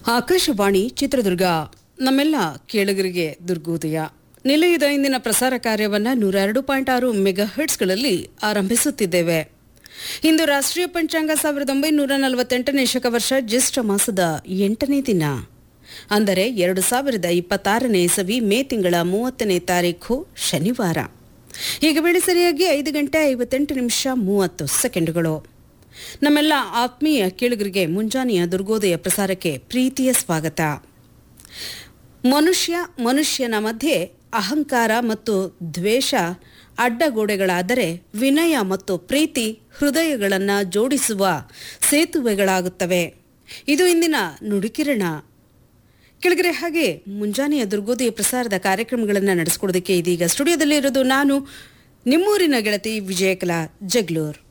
ಆಕಾಶವಾಣಿ ಚಿತ್ರದುರ್ಗ ನಮ್ಮೆಲ್ಲ ಕೇಳುಗರಿಗೆ ದುರ್ಗೋದಯ ನಿಲಯದ ಇಂದಿನ ಪ್ರಸಾರ ಕಾರ್ಯವನ್ನ ನೂರ ಎರಡು ಪಾಯಿಂಟ್ ಆರು ಮೆಗಾ ಹರ್ಟ್ಸ್ಗಳಲ್ಲಿ ಆರಂಭಿಸುತ್ತಿದ್ದೇವೆ ಇಂದು ರಾಷ್ಟ್ರೀಯ ಪಂಚಾಂಗ ಸಾವಿರದ ಒಂಬೈನೂರ ನಲವತ್ತೆಂಟನೇ ಶಕವರ್ಷ ಜ್ಯೇಷ್ಠ ಮಾಸದ ಎಂಟನೇ ದಿನ ಅಂದರೆ ಎರಡು ಸಾವಿರದ ಇಪ್ಪತ್ತಾರನೇ ಇಸವಿ ಮೇ ತಿಂಗಳ ಮೂವತ್ತನೇ ತಾರೀಖು ಶನಿವಾರ ಈಗ ವೇಳೆ ಸರಿಯಾಗಿ ಐದು ಗಂಟೆ ಐವತ್ತೆಂಟು ನಿಮಿಷ ಮೂವತ್ತು ಸೆಕೆಂಡುಗಳು ನಮ್ಮೆಲ್ಲ ಆತ್ಮೀಯ ಕೇಳುಗರಿಗೆ ಮುಂಜಾನೆಯ ದುರ್ಗೋದಯ ಪ್ರಸಾರಕ್ಕೆ ಪ್ರೀತಿಯ ಸ್ವಾಗತ ಮನುಷ್ಯ ಮನುಷ್ಯನ ಮಧ್ಯೆ ಅಹಂಕಾರ ಮತ್ತು ದ್ವೇಷ ಅಡ್ಡಗೋಡೆಗಳಾದರೆ ವಿನಯ ಮತ್ತು ಪ್ರೀತಿ ಹೃದಯಗಳನ್ನು ಜೋಡಿಸುವ ಸೇತುವೆಗಳಾಗುತ್ತವೆ ಇದು ಇಂದಿನ ನುಡಿಕಿರಣ ಕೆಳಗರೆ ಹಾಗೆ ಮುಂಜಾನೆಯ ದುರ್ಗೋದಯ ಪ್ರಸಾರದ ಕಾರ್ಯಕ್ರಮಗಳನ್ನು ನಡೆಸಿಕೊಡೋದಕ್ಕೆ ಇದೀಗ ಸ್ಟುಡಿಯೋದಲ್ಲಿ ಇರೋದು ನಾನು ನಿಮ್ಮೂರಿನ ಗೆಳತಿ ವಿಜಯಕಲಾ ಜಗ್ಲೂರ್